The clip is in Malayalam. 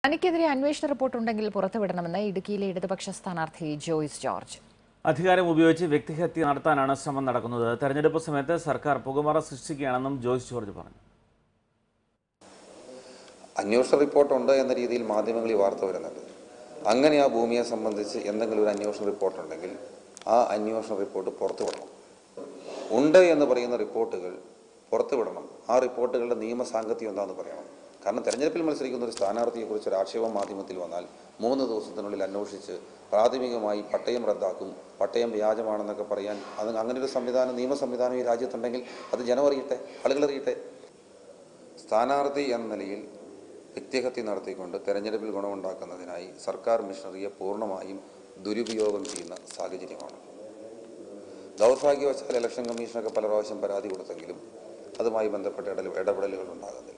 തനിക്കെതിരെ അന്വേഷണ റിപ്പോർട്ട് ഉണ്ടെങ്കിൽ പുറത്തുവിടണമെന്ന് ഇടുക്കിയിലെ ഇടതുപക്ഷ സ്ഥാനാർത്ഥി ജോയ്സ് ജോർജ് അധികാരം ഉപയോഗിച്ച് വ്യക്തിഹത്യ നടത്താനാണ് ശ്രമം നടക്കുന്നത് തെരഞ്ഞെടുപ്പ് സമയത്ത് സർക്കാർ പുകമറ സൃഷ്ടിക്കുകയാണെന്നും ജോയ്സ് ജോർജ് പറഞ്ഞു അന്വേഷണ റിപ്പോർട്ടുണ്ട് എന്ന രീതിയിൽ മാധ്യമങ്ങളിൽ വാർത്ത വരുന്നുണ്ട് അങ്ങനെ ആ ഭൂമിയെ സംബന്ധിച്ച് എന്തെങ്കിലും ഒരു അന്വേഷണ റിപ്പോർട്ട് ഉണ്ടെങ്കിൽ ആ അന്വേഷണ റിപ്പോർട്ട് പുറത്തുവിടണം ഉണ്ട് എന്ന് പറയുന്ന റിപ്പോർട്ടുകൾ പുറത്തുവിടണം ആ റിപ്പോർട്ടുകളുടെ നിയമസാങ്കത്യം എന്താണെന്ന് പറയണം കാരണം തെരഞ്ഞെടുപ്പിൽ മത്സരിക്കുന്ന ഒരു സ്ഥാനാർത്ഥിയെക്കുറിച്ച് ഒരു ആക്ഷേപം മാധ്യമത്തിൽ വന്നാൽ മൂന്ന് ദിവസത്തിനുള്ളിൽ അന്വേഷിച്ച് പ്രാഥമികമായി പട്ടയം റദ്ദാക്കും പട്ടയം വ്യാജമാണെന്നൊക്കെ പറയാൻ അത് അങ്ങനെ ഒരു സംവിധാനം നിയമ സംവിധാനം ഈ രാജ്യത്തുണ്ടെങ്കിൽ അത് ജനം അറിയട്ടെ ആളുകൾ അറിയട്ടെ സ്ഥാനാർത്ഥി എന്ന നിലയിൽ വ്യക്തിഹത്യ നടത്തിക്കൊണ്ട് തെരഞ്ഞെടുപ്പിൽ ഗുണമുണ്ടാക്കുന്നതിനായി സർക്കാർ മിഷനറിയെ പൂർണ്ണമായും ദുരുപയോഗം ചെയ്യുന്ന സാഹചര്യമാണ് ദൗർഭാഗ്യവശാൽ ഇലക്ഷൻ കമ്മീഷനൊക്കെ പല പ്രാവശ്യം പരാതി കൊടുത്തെങ്കിലും അതുമായി ബന്ധപ്പെട്ട ഇടപെടലുകൾ ഉണ്ടാകുന്നില്ല